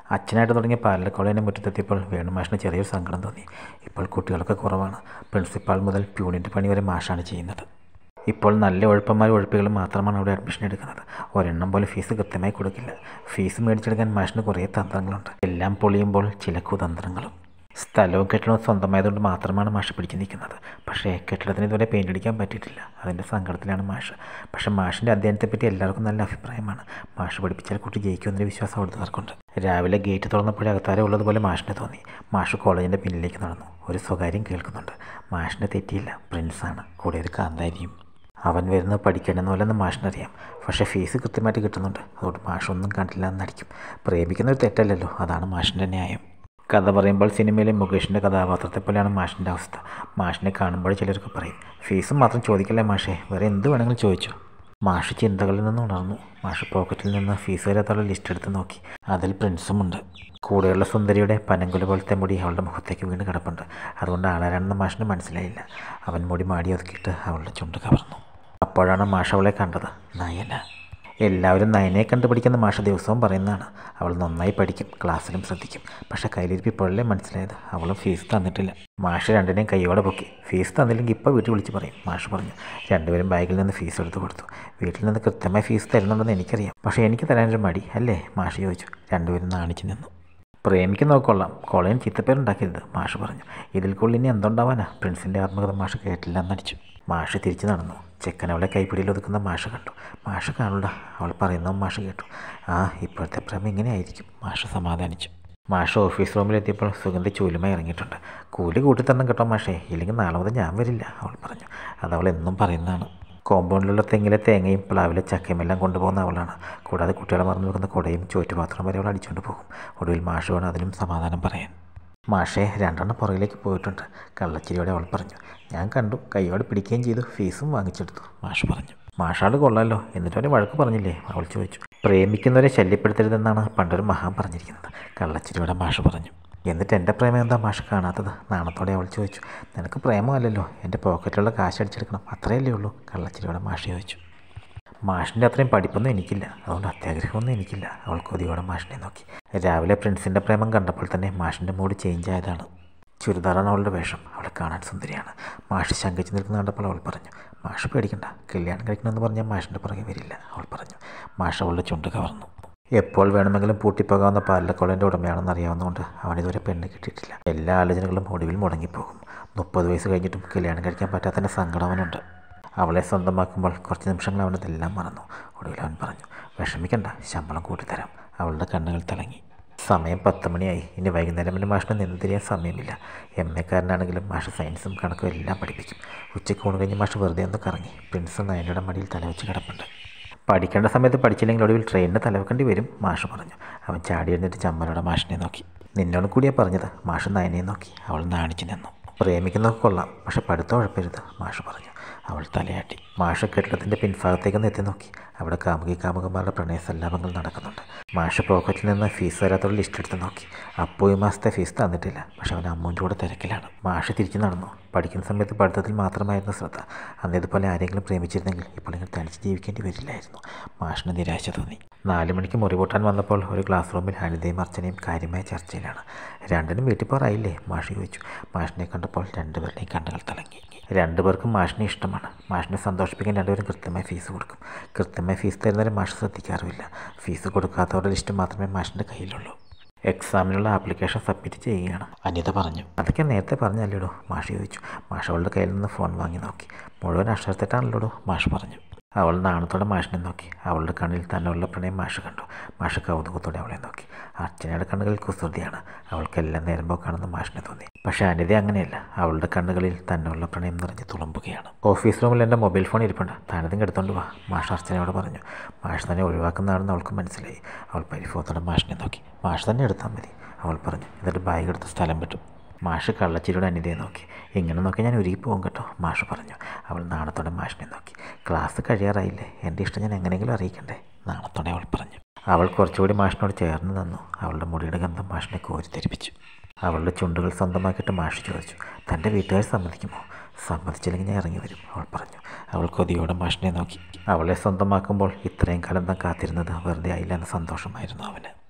അച്ഛനായിട്ട് തുടങ്ങിയ പാലര കോളേജിൻ്റെ മുറ്റത്തെത്തിയപ്പോൾ വേണുമാഷിന് ചെറിയൊരു സങ്കടം തോന്നി ഇപ്പോൾ കുട്ടികളൊക്കെ കുറവാണ് പ്രിൻസിപ്പാൾ മുതൽ പ്യൂണിൻ്റെ പണി വരെ മാഷാണ് ചെയ്യുന്നത് ഇപ്പോൾ നല്ല ഉഴപ്പന്മാരും ഉഴപ്പികളും മാത്രമാണ് അവിടെ അഡ്മിഷൻ എടുക്കുന്നത് ഒരെണ്ണം പോലെ ഫീസ് കൃത്യമായി കൊടുക്കില്ല ഫീസ് മേടിച്ചെടുക്കാൻ മാഷിന് കുറേ തന്ത്രങ്ങളുണ്ട് എല്ലാം പൊളിയുമ്പോൾ ചില കുതന്ത്രങ്ങളും സ്ഥലവും കെട്ടിടവും സ്വന്തമായതുകൊണ്ട് മാത്രമാണ് മാഷ് പിടിച്ചു നിൽക്കുന്നത് പക്ഷേ കെട്ടിടത്തിന് ഇതുവരെ പെയിൻ്റ് അടിക്കാൻ പറ്റിയിട്ടില്ല അതിൻ്റെ സങ്കടത്തിലാണ് മാഷ് പക്ഷേ മാഷിൻ്റെ അധ്യയനത്തെപ്പറ്റി എല്ലാവർക്കും നല്ല അഭിപ്രായമാണ് മാഷ് പഠിപ്പിച്ചാൽ കുട്ടി ജയിക്കുമെന്നൊരു വിശ്വാസം അവിടുത്തുകാർക്കുണ്ട് രാവിലെ ഗേറ്റ് തുറന്നപ്പോഴേ അകത്താരെ ഉള്ളതുപോലെ മാഷിന് തോന്നി മാഷ് കോളേജിൻ്റെ പിന്നിലേക്ക് നടന്നു ഒരു സ്വകാര്യം കേൾക്കുന്നുണ്ട് മാഷിൻ്റെ തെറ്റിയില്ല പ്രിൻസാണ് കൂടെ ഒരു കാന്താരിയും അവൻ വരുന്നത് പഠിക്കണമെന്ന് പോലെന്ന് മാഷിനറിയാം പക്ഷേ ഫീസ് കൃത്യമായിട്ട് കിട്ടുന്നുണ്ട് അതുകൊണ്ട് മാഷൊന്നും കണ്ടില്ല എന്നടിക്കും പ്രേമിക്കുന്ന ഒരു തെറ്റല്ലല്ലോ അതാണ് മാഷിൻ്റെ ന്യായം കഥ പറയുമ്പോൾ സിനിമയിലെ മുകേഷിൻ്റെ കഥാപാത്രത്തെ പോലെയാണ് മാഷിൻ്റെ അവസ്ഥ മാഷിനെ കാണുമ്പോൾ ചിലർക്ക് പറയും ഫീസ് മാത്രം ചോദിക്കല്ലേ മാഷേ വേറെ എന്ത് വേണമെങ്കിലും ചോദിച്ചോ മാഷ് ചിന്തകളിൽ നിന്ന് ഉണർന്നു മാഷ് പോക്കറ്റിൽ നിന്ന് ഫീസ് വരാത്തുള്ള ലിസ്റ്റ് എടുത്ത് നോക്കി അതിൽ പ്രിൻസുമുണ്ട് കൂടെയുള്ള സുന്ദരിയുടെ പനങ്കുല പോലത്തെ മുടി അവളുടെ മുഖത്തേക്ക് വീണ് കിടപ്പുണ്ട് അതുകൊണ്ട് ആളാരാണെന്ന് മാഷിന് മനസ്സിലായില്ല അവൻ മുടി മാടി ഒതുക്കിയിട്ട് അവളുടെ ചുണ്ട് കവർന്നു അപ്പോഴാണ് മാഷ് അവളെ കണ്ടത് നയന എല്ലാവരും നയനെ കണ്ടുപിടിക്കുന്ന മാഷ ദിവസവും പറയുന്നതാണ് അവൾ നന്നായി പഠിക്കും ക്ലാസ്സിലും ശ്രദ്ധിക്കും പക്ഷേ കയ്യിലിരിപ്പിപ്പോഴല്ലേ മനസ്സിലായത് അവളും ഫീസ് തന്നിട്ടില്ല മാഷ് രണ്ടിനെയും കൈയോടെ പൊക്കി ഫീസ് തന്നില്ലെങ്കിൽ ഇപ്പോൾ വീട്ടിൽ വിളിച്ച് പറയും മാഷ് പറഞ്ഞു രണ്ടുപേരും ബാഗിൽ നിന്ന് ഫീസ് എടുത്ത് കൊടുത്തു വീട്ടിൽ നിന്ന് കൃത്യമായി ഫീസ് തരുന്നുണ്ടെന്ന് എനിക്കറിയാം പക്ഷേ എനിക്ക് തരാനൊരു മടി അല്ലേ മാഷ് ചോദിച്ചു രണ്ടുപേരും നാണിച്ചു നിന്നു പ്രേമിക്ക് നോക്കൊള്ളാം കോളേജിന് ചിത്തപ്പേരുണ്ടാക്കരുത് മാഷ് പറഞ്ഞു ഇതിൽ കൂടുതൽ ഇനി എന്തുണ്ടാവാനാ പ്രിൻസിൻ്റെ ആത്മകഥ മാഷ് കേട്ടില്ല എന്നടിച്ചു മാഷ് തിരിച്ചു നടന്നു ചെക്കൻ അവളെ കൈപ്പിടിയിൽ ഒതുക്കുന്ന മാഷ് കണ്ടു മാഷ് കാണുള്ള അവൾ പറയുന്നതും മാഷ് കേട്ടു ആ ഇപ്പോഴത്തെ പ്രേമം ഇങ്ങനെ ആയിരിക്കും മാഷ് സമാധാനിച്ചു മാഷ് ഓഫീസ് റൂമിലെത്തിയപ്പോൾ സുഗന്ധി ചൂലുമായി ഇറങ്ങിയിട്ടുണ്ട് കൂലി കൂട്ടി തന്നെ കേട്ടോ മാഷേ ഇല്ലെങ്കിൽ നാളെ മുതൽ ഞാൻ വരില്ല അവൾ പറഞ്ഞു അത് അവൾ എന്നും പറയുന്നതാണ് കോമ്പൗണ്ടിലുള്ള തെങ്ങിലെ തേങ്ങയും പ്ലാവിലെ ചക്കയും എല്ലാം കൊണ്ടുപോകുന്ന അവളാണ് കൂടാതെ കുട്ടികളെ മറന്നു വെക്കുന്ന കുടയും ചോറ്റുപാത്രം വരെ അവൾ അടിച്ചുകൊണ്ട് പോകും ഒടുവിൽ മാഷ് വേണം അതിനും സമാധാനം പറയാൻ മാഷേ രണ്ടെണ്ണം പുറകിലേക്ക് പോയിട്ടുണ്ട് കള്ളച്ചിരിയോടെ അവൾ പറഞ്ഞു ഞാൻ കണ്ടു കൈയോടെ പിടിക്കുകയും ചെയ്തു ഫീസും വാങ്ങിച്ചെടുത്തു മാഷ് പറഞ്ഞു മാഷാട് കൊള്ളാലോ എന്നിട്ട് അവരെ വഴക്ക് പറഞ്ഞില്ലേ അവൾ ചോദിച്ചു പ്രേമിക്കുന്നവരെ ശല്യപ്പെടുത്തരുതെന്നാണ് പണ്ടൊരു മഹാൻ പറഞ്ഞിരിക്കുന്നത് കള്ളച്ചിരിയോടെ മാഷ് പറഞ്ഞു എന്നിട്ട് എൻ്റെ പ്രേമം എന്താ മാഷ് കാണാത്തത് നാണത്തോടെ അവൾ ചോദിച്ചു നിനക്ക് പ്രേമമല്ലല്ലോ എൻ്റെ പോക്കറ്റിലുള്ള കാശ് അടിച്ചെടുക്കണം അത്രയല്ലേ ഉള്ളൂ കള്ളച്ചിരിയോടെ മാഷ് ചോദിച്ചു മാഷിൻ്റെ അത്രയും പഠിപ്പൊന്നും എനിക്കില്ല അതുകൊണ്ട് അത്യാഗ്രഹമൊന്നും എനിക്കില്ല അവൾ കൊതിയോടെ മാഷിനെ നോക്കി രാവിലെ പ്രിൻസിൻ്റെ പ്രേമം കണ്ടപ്പോൾ തന്നെ മാഷിൻ്റെ മൂഡ് ചേഞ്ച് ആയതാണ് ചുരിദാറാണ് അവളുടെ വേഷം അവളെ കാണാൻ സുന്ദരിയാണ് മാഷ് ശങ്കിച്ച് നിൽക്കുന്ന കണ്ടപ്പോൾ അവൾ പറഞ്ഞു മാഷ് പേടിക്കണ്ട കല്യാണം കഴിക്കണമെന്ന് പറഞ്ഞാൽ മാഷിൻ്റെ പുറകെ വരില്ല അവൾ പറഞ്ഞു മാഷ് അവളുടെ ചുണ്ട് കവർന്നു എപ്പോൾ വേണമെങ്കിലും പൂട്ടിപ്പോകാവുന്ന പാലക്കോളിൻ്റെ ഉടമയാണെന്ന് അറിയാവുന്നതുകൊണ്ട് അവനിതുവരെ പെണ്ണ് കിട്ടിയിട്ടില്ല എല്ലാ ആലോചനകളും ഒടുവിൽ മുടങ്ങിപ്പോകും മുപ്പത് വയസ്സ് കഴിഞ്ഞിട്ടും കല്യാണം കഴിക്കാൻ പറ്റാത്തതിൻ്റെ സങ്കടം അവനുണ്ട് അവളെ സ്വന്തമാക്കുമ്പോൾ കുറച്ച് നിമിഷങ്ങൾ അവനതെല്ലാം മറന്നു ഒടുവിൽ അവൻ പറഞ്ഞു വിഷമിക്കണ്ട ശമ്പളം കൂട്ടിത്തരാം അവളുടെ കണ്ണുകൾ തിളങ്ങി സമയം പത്ത് മണിയായി ഇനി വൈകുന്നേരം വരെ മാഷിന് നിന്ന് തിരിയാൻ സമയമില്ല എം എക്കാരനാണെങ്കിലും മാഷ് സയൻസും കണക്കും എല്ലാം പഠിപ്പിക്കും ഉച്ചയ്ക്ക് ഊണ് കഴിഞ്ഞ് മാഷ് വെറുതെ ഒന്ന് കറങ്ങി പ്രിൻസ് നയനയുടെ മടിയിൽ തലവെച്ച് കിടപ്പുണ്ട് പഠിക്കേണ്ട സമയത്ത് പഠിച്ചില്ലെങ്കിൽ ഒടുവിൽ ട്രെയിനിന് തലവെക്കേണ്ടി വരും മാഷ് പറഞ്ഞു അവൻ ചാടി എഴുന്നിട്ട് ചമ്മലോടെ മാഷിനെ നോക്കി നിന്നോട് കൂടിയാ പറഞ്ഞത് മാഷ് നയനെ നോക്കി അവൾ നാണിച്ചു നിന്നു പ്രേമിക്കുന്നതൊക്കെ കൊള്ളാം പക്ഷെ പഠിത്തം ഉഴപ്പരുത് മാഷ് പറഞ്ഞു അവൾ തലയാട്ടി മാഷ് കെട്ടിടത്തിൻ്റെ പിൻഭാഗത്തേക്കൊന്ന് എത്തി നോക്കി അവിടെ കാമുകി കാമുകന്മാരുടെ പ്രണയ സല്ലാപങ്ങൾ നടക്കുന്നുണ്ട് മാഷ് പോക്കറ്റിൽ നിന്ന് ഫീസ് തരാത്തുള്ള ലിസ്റ്റ് എടുത്ത് നോക്കി അപ്പോ ഈ മാസത്തെ ഫീസ് തന്നിട്ടില്ല പക്ഷെ അവൻ അമ്മൂൻ്റെ കൂടെ തിരക്കിലാണ് മാഷ് തിരിച്ചു നടന്നു പഠിക്കുന്ന സമയത്ത് പഠിത്തത്തിൽ മാത്രമായിരുന്നു ശ്രദ്ധ അന്ന് ഇതുപോലെ ആരെങ്കിലും പ്രേമിച്ചിരുന്നെങ്കിൽ ഇപ്പോൾ ഇങ്ങനെ തനിച്ച് ജീവിക്കേണ്ടി വരില്ലായിരുന്നു മാഷിന് നിരാശ തോന്നി നാല് മണിക്ക് മുറി പൊട്ടാൻ വന്നപ്പോൾ ഒരു ക്ലാസ് റൂമിൽ അനിതയും അർച്ചനയും കാര്യമായ ചർച്ചയിലാണ് രണ്ടിനും വീട്ടിൽ പോറായില്ലേ മാഷ് ചോദിച്ചു മാഷിനെ കണ്ടപ്പോൾ രണ്ടുപേരുടെയും കണ്ണുകൾ തിളങ്ങി രണ്ടുപേർക്കും മാഷിനെ ഇഷ്ടമാണ് മാഷിനെ സന്തോഷിപ്പിക്കാൻ രണ്ടുപേരും കൃത്യമായി ഫീസ് കൊടുക്കും കൃത്യമായി ഫീസ് തരുന്നവരെ മാഷ് ശ്രദ്ധിക്കാറുമില്ല ഫീസ് കൊടുക്കാത്തവരുടെ ലിസ്റ്റ് മാത്രമേ മാഷിൻ്റെ കയ്യിലുള്ളൂ എക്സാമിനുള്ള ആപ്ലിക്കേഷൻ സബ്മിറ്റ് ചെയ്യുകയാണ് അനിത പറഞ്ഞു അതൊക്കെ നേരത്തെ പറഞ്ഞല്ലോടോ മാഷ് ചോദിച്ചു മാഷ് അവളുടെ കയ്യിൽ നിന്ന് ഫോൺ വാങ്ങി നോക്കി മുഴുവൻ അക്ഷരത്തെറ്റാണല്ലോടോ മാഷ് പറഞ്ഞു അവൾ നാണത്തോടെ മാഷിനെ നോക്കി അവളുടെ കണ്ണിൽ തന്നെയുള്ള പ്രണയം മാഷ് കണ്ടു മാഷ് കൗതുകത്തോടെ അവളെ നോക്കി അർച്ചനയുടെ കണ്ണുകളിൽ കുസൃതിയാണ് അവൾക്കെല്ലാം നേരം പോക്കാണെന്ന് മാഷിനെ തോന്നി പക്ഷേ അനിത അങ്ങനെയല്ല അവളുടെ കണ്ണുകളിൽ തന്നെയുള്ള പ്രണയം നിറഞ്ഞ് തുളുമ്പുകയാണ് ഓഫീസ് റൂമിൽ എൻ്റെ മൊബൈൽ ഫോൺ ഇരിപ്പുണ്ട് താനതും എടുത്തോണ്ട് വാ മാഷ് അർച്ചനയോട് പറഞ്ഞു മാഷ് തന്നെ ഒഴിവാക്കുന്നതാണെന്ന് അവൾക്ക് മനസ്സിലായി അവൾ പരിഭവത്തോടെ മാഷിനെ നോക്കി മാഷ് തന്നെ എടുത്താൽ മതി അവൾ പറഞ്ഞു എന്നിട്ട് ബാഗ് എടുത്ത് സ്ഥലം വിട്ടു മാഷ് കള്ളച്ചിരിയുടെ അനിതയെ നോക്കി ഇങ്ങനെ നോക്കി ഞാൻ ഒരുങ്ങി പോകും കേട്ടോ മാഷ് പറഞ്ഞു അവൾ നാണത്തോടെ മാഷിനെ നോക്കി ക്ലാസ് കഴിയാറായില്ലേ എൻ്റെ ഇഷ്ടം ഞാൻ എങ്ങനെയെങ്കിലും അറിയിക്കണ്ടേ നാണത്തോടെ അവൾ പറഞ്ഞു അവൾ കുറച്ചുകൂടി മാഷിനോട് ചേർന്ന് നിന്നു അവളുടെ മുടിയുടെ ഗന്ധം മാഷിനെ കോരിത്തെരിപ്പിച്ചു അവളുടെ ചുണ്ടുകൾ സ്വന്തമാക്കിയിട്ട് മാഷ് ചോദിച്ചു തൻ്റെ വീട്ടുകാർ സമ്മതിക്കുമോ സമ്മതിച്ചില്ലെങ്കിൽ ഞാൻ ഇറങ്ങി വരും അവൾ പറഞ്ഞു അവൾ കൊതിയോടെ മാഷിനെ നോക്കി അവളെ സ്വന്തമാക്കുമ്പോൾ ഇത്രയും കാലം താൻ കാത്തിരുന്നത് വെറുതെ ആയില്ല എന്ന സന്തോഷമായിരുന്നു അവന്